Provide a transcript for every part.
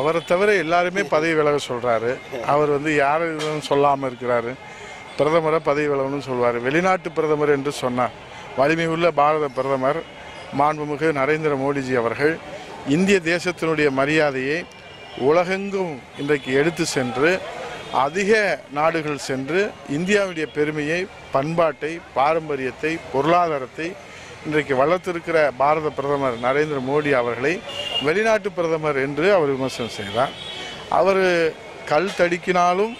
அவரை தவிர எல்லாருமே பதவி விலக சொல்கிறாரு அவர் வந்து யாரும் எதுவும் சொல்லாமல் இருக்கிறாரு பிரதமரை பதவி விலகணும்னு சொல்வார் வெளிநாட்டு பிரதமர் என்று சொன்னார் வலிமை உள்ள பாரத பிரதமர் மாண்புமிகு நரேந்திர மோடிஜி அவர்கள் இந்திய தேசத்தினுடைய மரியாதையை உலகெங்கும் இன்றைக்கு எடுத்து சென்று அதிக நாடுகள் சென்று இந்தியாவுடைய பெருமையை பண்பாட்டை பாரம்பரியத்தை பொருளாதாரத்தை இன்றைக்கு வளர்த்திருக்கிற பாரத பிரதமர் நரேந்திர மோடி அவர்களை வெளிநாட்டு பிரதமர் என்று அவர் விமர்சனம் செய்தார் அவர் கல் தடிக்கினாலும்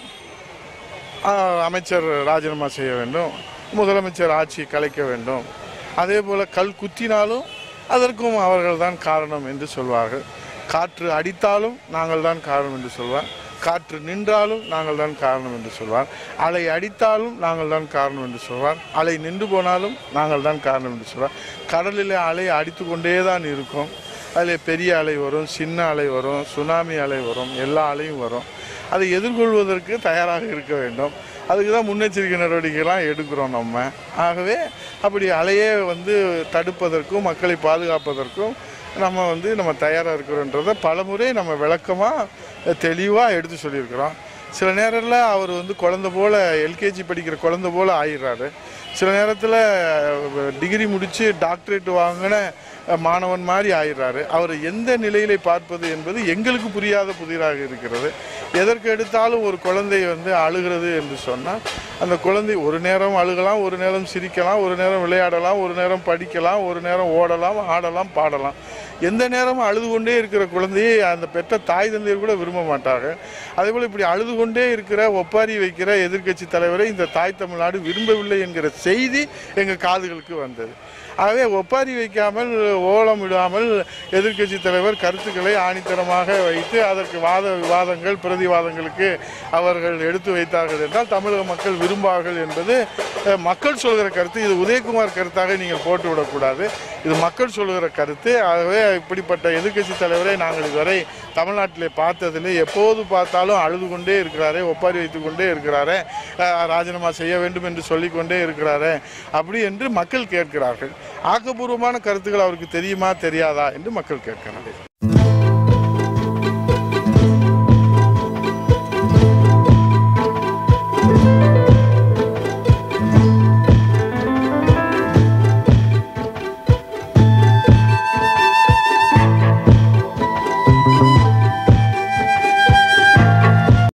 ஆஹ், அமைச்சர் ராஜினாமா செய்ய வேண்டும் முதலமைச்சர் ஆட்சி கலைக்க வேண்டும் அதே போல் கல் குத்தினாலும் அதற்கும் அவர்கள் தான் காரணம் என்று சொல்வார்கள் காற்று அடித்தாலும் நாங்கள் தான் காரணம் என்று சொல்வார் காற்று நின்றாலும் நாங்கள் தான் காரணம் என்று சொல்வார் அலை அடித்தாலும் நாங்கள் தான் காரணம் என்று சொல்வார் அலை நின்று போனாலும் நாங்கள் தான் காரணம் என்று சொல்வார் கடலில் அலை அடித்து கொண்டே தான் இருக்கும் அதில் பெரிய அலை வரும் சின்ன அலை வரும் சுனாமி அலை வரும் எல்லா அலையும் வரும் அதை எதிர்கொள்வதற்கு தயாராக இருக்க வேண்டும் அதுக்கு தான் முன்னெச்சரிக்கை நடவடிக்கைலாம் எடுக்கிறோம் நம்ம ஆகவே அப்படி அலையே வந்து தடுப்பதற்கும் மக்களை பாதுகாப்பதற்கும் நம்ம வந்து நம்ம தயாராக இருக்கிறோன்றதை பலமுறை நம்ம விளக்கமாக தெளிவாக எடுத்து சொல்லியிருக்கிறோம் சில நேரத்தில் அவர் வந்து குழந்த போல் எல்கேஜி படிக்கிற குழந்த போல் ஆயிடுறாரு சில நேரத்தில் டிகிரி முடித்து டாக்டரேட் வாங்கின மாணவன் மாதிரி ஆயிடுறாரு அவர் எந்த நிலையிலே பார்ப்பது என்பது எங்களுக்கு புரியாத புதிராக இருக்கிறது எதற்கு எடுத்தாலும் ஒரு குழந்தை வந்து அழுகிறது என்று சொன்னால் அந்த குழந்தை ஒரு நேரம் அழுகலாம் ஒரு நேரம் சிரிக்கலாம் ஒரு நேரம் விளையாடலாம் ஒரு நேரம் படிக்கலாம் ஒரு நேரம் ஓடலாம் ஆடலாம் பாடலாம் எந்த நேரமும் அழுது கொண்டே இருக்கிற குழந்தையை அந்த பெற்ற தாய் தந்தையர் கூட விரும்ப மாட்டாங்க அதேபோல் இப்படி அழுது கொண்டே இருக்கிற ஒப்பாரி வைக்கிற எதிர்க்கட்சி தலைவரை இந்த தாய் தமிழ்நாடு விரும்பவில்லை என்கிற செய்தி எங்கள் காதுகளுக்கு வந்தது ஆகவே ஒப்பாரி வைக்காமல் ஓலம் விடாமல் எதிர்க்கட்சி தலைவர் கருத்துக்களை ஆணித்தரமாக வைத்து அதற்கு வாத விவாதங்கள் பிரதிவாதங்களுக்கு அவர்கள் எடுத்து வைத்தார்கள் என்றால் தமிழக மக்கள் விரும்பார்கள் என்பது அஹ், மக்கள் சொல்கிற கருத்து இது உதயகுமார் கருத்தாக நீங்கள் போட்டு விடக்கூடாது இது மக்கள் சொல்கிற கருத்து ஆகவே இப்படிப்பட்ட எதிர்க்கட்சி தலைவரை நாங்கள் இதுவரை தமிழ்நாட்டிலே பார்த்ததில்லை எப்போது பார்த்தாலும் அழுது கொண்டே இருக்கிறாரே ஒப்பாரி வைத்து கொண்டே இருக்கிறாரே அஹ், ராஜினாமா செய்ய வேண்டும் என்று சொல்லிக்கொண்டே இருக்கிறாரே அப்படி என்று மக்கள் கேட்கிறார்கள் ஆக்கப்பூர்வமான கருத்துக்கள் அவருக்கு தெரியுமா தெரியாதா என்று மக்கள் கேட்கிறார்கள்